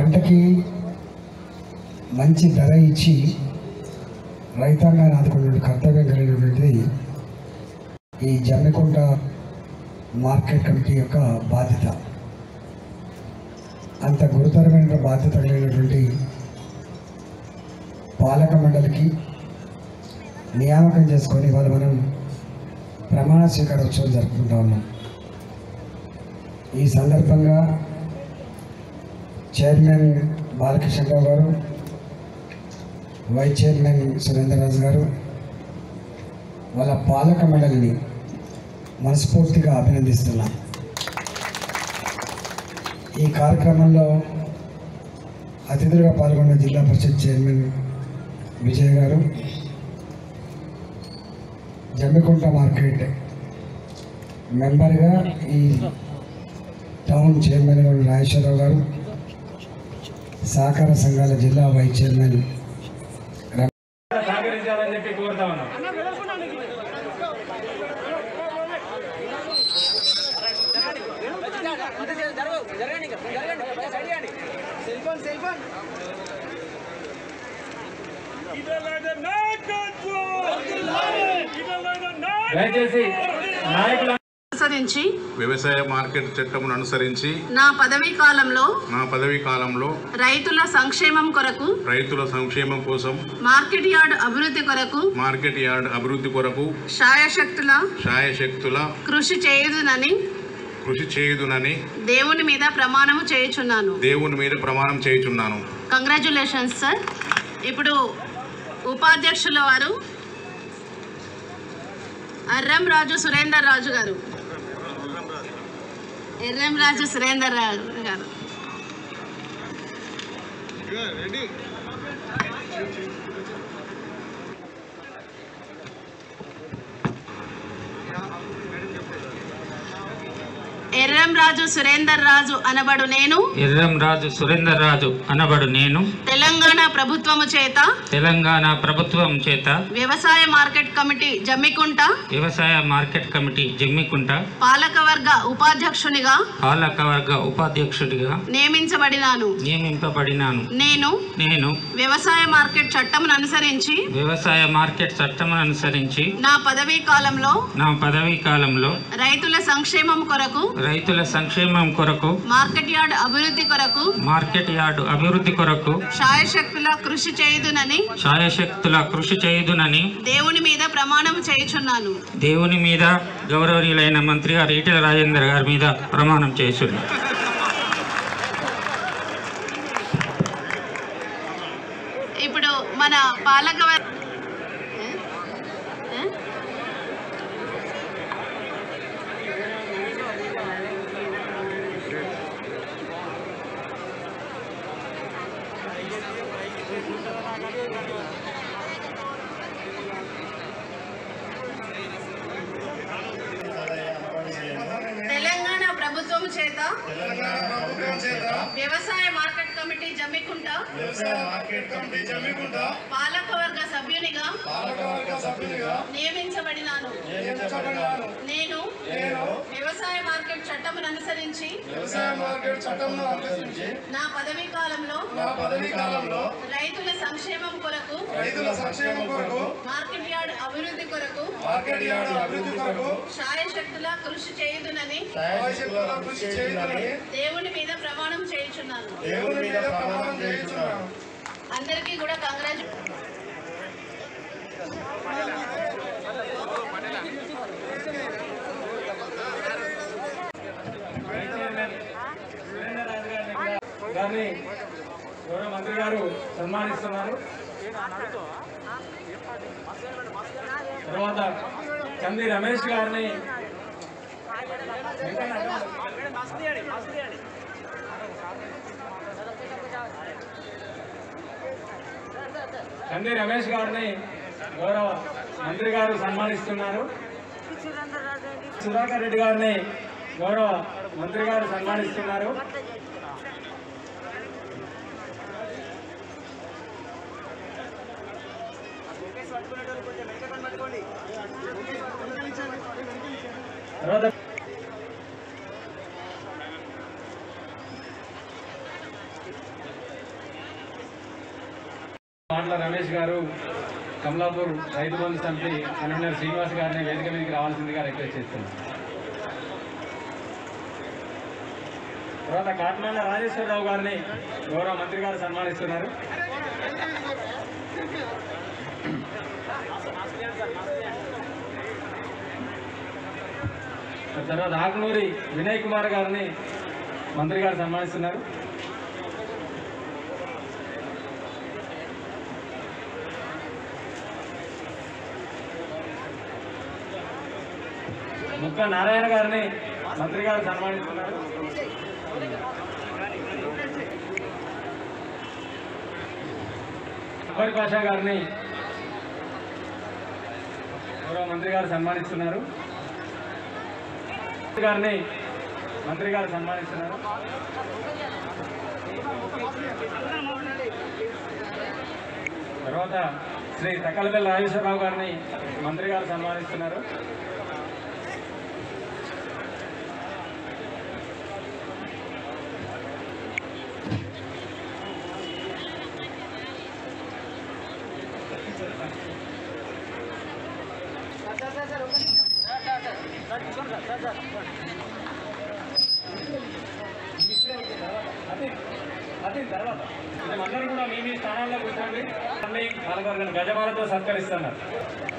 పంటకి మంచి ధర ఇచ్చి రైతాంగాన్ని ఆదుకునే కర్తవ్యం కలిగినటువంటిది ఈ జమ్మికుంట మార్కెట్ కమిటీ యొక్క బాధ్యత అంత గురుతరమైన బాధ్యత కలిగినటువంటి పాలక మండలికి నియామకం చేసుకొని ఇవాళ మనం ప్రమాణ స్వీకారోత్సవం జరుపుకుంటా ఉన్నాం ఈ సందర్భంగా చైర్మన్ బాలకృష్ణరావు గారు వైస్ చైర్మన్ సురేంద్రరాజు గారు వాళ్ళ పాలక మండలిని మనస్ఫూర్తిగా అభినందిస్తున్నాం ఈ కార్యక్రమంలో అతిథులుగా పాల్గొన్న జిల్లా పరిషత్ చైర్మన్ విజయ్ గారు జమ్మికుంట మార్కెట్ మెంబర్గా ఈ టౌన్ చైర్మన్ గారు నాగేశ్వరరావు గారు సహకార సంఘాల జిల్లా వైస్ చైర్మన్ సహకరించాలని చెప్పి కోరుతా ఉన్నాం దయచేసి నాయకుల అనుసరించి వ్యవసాయ మార్కెట్ చట్టమును అనుసరించి నా పదవీ కాలంలో నా పదవీ కాలంలో రైతుల సంక్షేమం కొరకు రైతుల సంక్షేమం కోసం మార్కెట్ యార్డ్ అభివృద్ధి కొరకు మార్కెట్ యార్డ్ అభివృద్ధి కొరకు శాయశక్తుల శాయశక్తుల కృషి చేయుదునని కృషి చేయుదునని దేవుని మీద ప్రమాణము చేయుచున్నాను దేవుని మీద ప్రమాణం చేయుచున్నాను కంగ్రాచులేషన్స్ సార్ ఇప్పుడు ఉపాధ్యక్షుల వారు అర్రం రాజు సురేందర్ రాజు గారు ఎర్రం రాజు సురేందర్ రాజు గారు ఎర్రం రాజు సురేందర్ రాజు అనబడు నేను ఎర్రం రాజు సురేందర్ రాజు అనబడు నేను తెలంగాణ ప్రభుత్వము చేత తెలంగాణ ప్రభుత్వం చేత వ్యవసాయ మార్కెట్ కమిటీ జమ్మికుంట వ్యవసాయ మార్కెట్ కమిటీ జమ్మికుంట పాలకవర్గ ఉపాధ్యక్షునిగా పాలకవర్గ ఉపాధ్యక్షుడిగా నియమించబడినాను నియమింపబడినాను నేను నేను వ్యవసాయ మార్కెట్ చట్టమును అనుసరించి వ్యవసాయ మార్కెట్ చట్టమును అనుసరించి నా పదవీ కాలంలో నా పదవీ కాలంలో రైతుల సంక్షేమం కొరకు రైతుల సంక్షేమం కొరకు మార్కెట్ యార్డ్ అభివృద్ధి కొరకు మార్కెట్ యార్డు అభివృద్ధి కొరకు శాయశక్తుల కృషి చేయుదునని శాయశక్తుల కృషి చేయుదునని దేవుని మీద ప్రమాణం చేయుచున్నాను దేవుని మీద గౌరవనీయులైన మంత్రి గారు ఈటెల రాజేందర్ గారి మీద ప్రమాణం చేస్తుంది ఇప్పుడు మన పాలకవర్ ఏ? ఏ? తెలంగాణ ప్రభుత్వం చేత వ్యవసాయ మార్కెట్ కమిటీ జమ్మికుంట పాలకవర్గ సభ్యునిగా నియమించబడినాను నేను వ్యవసాయ మార్కెట్ చట్టమును అనుసరించి నా పదవీ కాలంలో రైతుల సంక్షేమం కొరకు రైతుల సంక్షేమం కొరకు మార్కెట్ యార్డ్ అభివృద్ధి కొరకు మార్కెట్ యార్డ్ అభివృద్ధి కొరకు శాయశక్తుల కృషి చేయుదునని సాయశక్తుల కృషి చేయాలని దేవుని మీద ప్రమాణం చేయుచున్నాను దేవుని మీద ప్రమాణం చేస్తున్నాను అందరికీ కూడా కంగ్రాచు గారిని గౌరవ మంత్రి గారు సన్మానిస్తున్నారు తర్వాత చంది రమేష్ గారిని చంది రమేష్ గారిని గౌరవ మంత్రి గారు సన్మానిస్తున్నారు సుధాకర్ రెడ్డి గారిని గౌరవ మంత్రి గారు సన్మానిస్తున్నారు తర్వాత మాటల రమేష్ గారు కమలాపూర్ రైతు బంధు సమితి కన్వీనర్ శ్రీనివాస్ గారిని వేదిక మీదకి రావాల్సిందిగా రిక్వెస్ట్ చేస్తున్నాను తర్వాత కాట్మాల రాజేశ్వరరావు గారిని గౌరవ మంత్రి గారు సన్మానిస్తున్నారు తర్వాత ఆకునూరి వినయ్ కుమార్ గారిని మంత్రి గారు సన్మానిస్తున్నారు ముక్క నారాయణ గారిని మంత్రి గారు సన్మానిస్తున్నారు అక్బర్ పాషా గారిని గౌరవ మంత్రి గారు సన్మానిస్తున్నారు గారిని మంత్రి గారు సన్మానిస్తున్నారు తర్వాత శ్రీ తక్కలపల్లి రాజేశ్వరరావు గారిని మంత్రి గారు సన్మానిస్తున్నారు అది తర్వాత అందరూ కూడా మీ మీ స్థానాల్లో కూర్చోండి అన్ని పాలకవర్గాన్ని గజమాలతో సత్కరిస్తున్నారు